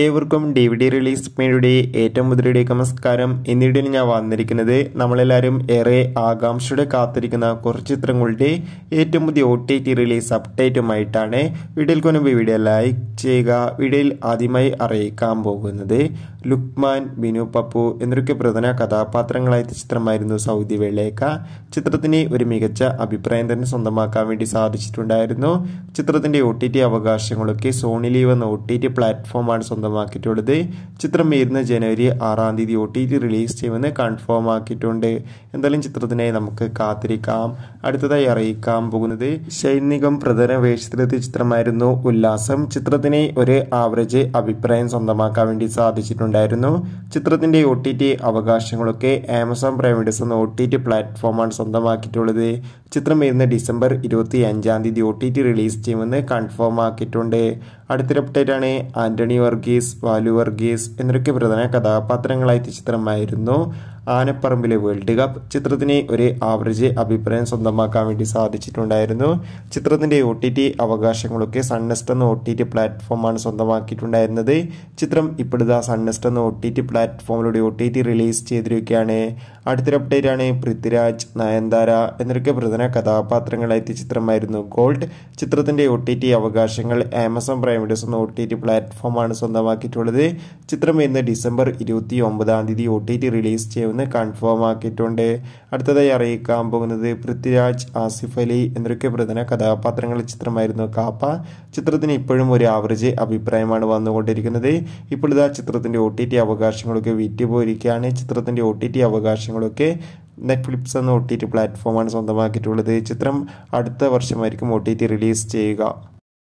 ഏവർക്കും D V D release മേയുടെ ഏറ്റവും മുതലിലേക്ക് നമസ്കാരം എന്നിടയിൽ ഞാൻ വന്നിരിക്കുന്നത് നമ്മളെല്ലാവരും ഏറെ ആകാംക്ഷയുടെ കാത്തിരിക്കുന്ന കുറച്ച് ചിത്രങ്ങളുടെ ഏറ്റവും പുതിയ ഒ ടി ടി റിലീസ് അപ്ഡേറ്റുമായിട്ടാണ് വീഡിയോയിൽ കൊണ്ടും വീഡിയോ ലൈക്ക് ചെയ്യുക വീഡിയോയിൽ ആദ്യമായി അറിയിക്കാൻ പോകുന്നത് ലുക്മാൻ ബിനു പപ്പു എന്നൊക്കെ പ്രധാന കഥാപാത്രങ്ങളായ ചിത്രമായിരുന്നു സൗദി വെള്ളേക്ക ചിത്രത്തിന് ഒരു മികച്ച അഭിപ്രായം തന്നെ സ്വന്തമാക്കാൻ വേണ്ടി സാധിച്ചിട്ടുണ്ടായിരുന്നു ചിത്രത്തിന്റെ ഒ ടി ടി അവകാശങ്ങളൊക്കെ സോണി ലീവ് എന്ന ഒ ടി ടി പ്ലാറ്റ്ഫോമാണ് സ്വന്തമാക്കിയിട്ടുള്ളത് ചിത്രം വരുന്ന ജനുവരി ആറാം തീയതി ഒ ടി ടി റിലീസ് ചെയ്യുമെന്ന് കൺഫേം ആക്കിയിട്ടുണ്ട് എന്തായാലും ചിത്രത്തിനായി നമുക്ക് കാത്തിരിക്കാം അടുത്തതായി അറിയിക്കാൻ പോകുന്നത് സൈനികം പ്രധാന വേഷത്തിലെത്തിയ ചിത്രമായിരുന്നു ഉല്ലാസം ചിത്രത്തിന് ഒരു ആവറേജ് അഭിപ്രായം സ്വന്തമാക്കാൻ വേണ്ടി സാധിച്ചിട്ടുണ്ടായിരുന്നു ചിത്രത്തിന്റെ ഒ ടി ടി അവകാശങ്ങളൊക്കെ ആമസോൺ പ്രൈമിഡസ് എന്ന ഒ ടി ടി പ്ലാറ്റ്ഫോമാണ് സ്വന്തമാക്കിയിട്ടുള്ളത് ചിത്രം വരുന്ന ഡിസംബർ ഇരുപത്തി അഞ്ചാം തീയതി ഒ ടി ടി റിലീസ് ചെയ്യുമെന്ന് കൺഫേം ആക്കിയിട്ടുണ്ട് അടുത്തൊരു അപ്ഡേറ്റ് ആണ് ആന്റണി വർഗീസ് വാലു വർഗീസ് എന്നൊക്കെ പ്രധാന കഥാപാത്രങ്ങളായ ചിത്രമായിരുന്നു ആനപ്പറമ്പിലെ വേൾഡ് കപ്പ് ചിത്രത്തിന് ഒരു ആവറേജ് അഭിപ്രായം സ്വന്തമാക്കാൻ വേണ്ടി സാധിച്ചിട്ടുണ്ടായിരുന്നു ചിത്രത്തിന്റെ ഒ ടി ടി അവകാശങ്ങളൊക്കെ സൺനെസ്റ്റ് എന്ന ഒ ടി ടി പ്ലാറ്റ്ഫോമാണ് സ്വന്തമാക്കിയിട്ടുണ്ടായിരുന്നത് ചിത്രം ഇപ്പോഴത്തെ സൺനെസ്റ്റ് എന്ന ഒ ടി ടി പ്ലാറ്റ്ഫോമിലൂടെ ഒ ടി ടി റിലീസ് ചെയ്തിരിക്കുകയാണ് അടുത്തൊരു അപ്ഡേറ്റ് ആണ് പൃഥ്വിരാജ് നയൻതാര എന്നൊക്കെ പ്രധാന കഥാപാത്രങ്ങളായ ചിത്രമായിരുന്നു ഗോൾഡ് ചിത്രത്തിന്റെ ഒ ടി ടി അവകാശങ്ങൾ ആമസോൺ പ്രൈമിഡസ് എന്ന ഒ ടി ടി പ്ലാറ്റ്ഫോമാണ് സ്വന്തമാക്കിയിട്ടുള്ളത് ചിത്രം ഇന്ന് ഡിസംബർ ഇരുപത്തി ഒമ്പതാം തീയതി ഒ ടി ടി റിലീസ് ചെയ്യുമെന്ന് കൺഫേം ആക്കിയിട്ടുണ്ട് അടുത്തതായി അറിയിക്കാൻ പോകുന്നത് പൃഥ്വിരാജ് ആസിഫ് അലി എന്നൊക്കെ പ്രധാന കഥാപാത്രങ്ങളുടെ ചിത്രമായിരുന്നു കാപ്പ ചിത്രത്തിന് ഇപ്പോഴും ഒരു ആവറേജ് അഭിപ്രായമാണ് വന്നുകൊണ്ടിരിക്കുന്നത് ഇപ്പോഴിതാ ചിത്രത്തിന്റെ ഒ ടി ടി അവകാശങ്ങളൊക്കെ വിറ്റുപോയിരിക്കുകയാണ് ചിത്രത്തിന്റെ ഒ ടി ടി അവകാശങ്ങളൊക്കെ നെറ്റ്ഫ്ലിക്സ് എന്ന ഒ ടി ടി പ്ലാറ്റ്ഫോമാണ് സ്വന്തമാക്കിയിട്ടുള്ളത് ചിത്രം അടുത്ത വർഷമായിരിക്കും ഒ ടി ടി റിലീസ് ചെയ്യുക